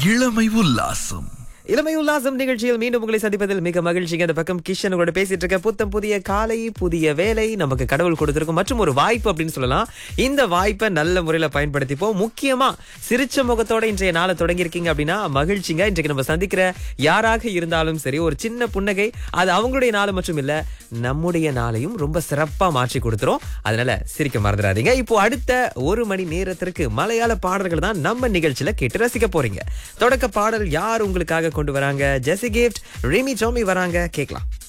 இளமை உல்லாசம் இளமை உல்லாசம் நிகழ்ச்சியில் மீண்டும் உங்களை சந்திப்பதில் மிக மகிழ்ச்சிங்க அந்த பக்கம் கிஷன் உங்களோட பேசிட்டு இருக்க புத்தம் புதிய காலை புதிய வேலை நமக்கு கடவுள் கொடுத்திருக்கும் மற்றும் ஒரு வாய்ப்பு அப்படின்னு சொல்லலாம் இந்த வாய்ப்பை நல்ல முறையில பயன்படுத்திப்போம் முக்கியமா சிரிச்ச முகத்தோட இன்றைய நாளை தொடங்கி இருக்கீங்க அப்படின்னா மகிழ்ச்சிங்க இன்றைக்கு நம்ம சந்திக்கிற யாராக இருந்தாலும் சரி ஒரு சின்ன புன்னகை அது அவங்களுடைய நாள் மட்டும் இல்ல நம்முடைய நாளையும் ரொம்ப சிறப்பா மாற்றி கொடுத்துரும் அதனால சிரிக்க மறந்துடாதீங்க இப்போ அடுத்த ஒரு மணி நேரத்திற்கு மலையாள பாடல்கள் தான் நம்ம நிகழ்ச்சியில கேட்டு ரசிக்க போறீங்க தொடக்க பாடல் யார் உங்களுக்காக கொண்டு வராங்க ஜெசி கிஃப்ட் ரிமி ஜோமி வராங்க கேட்கலாம்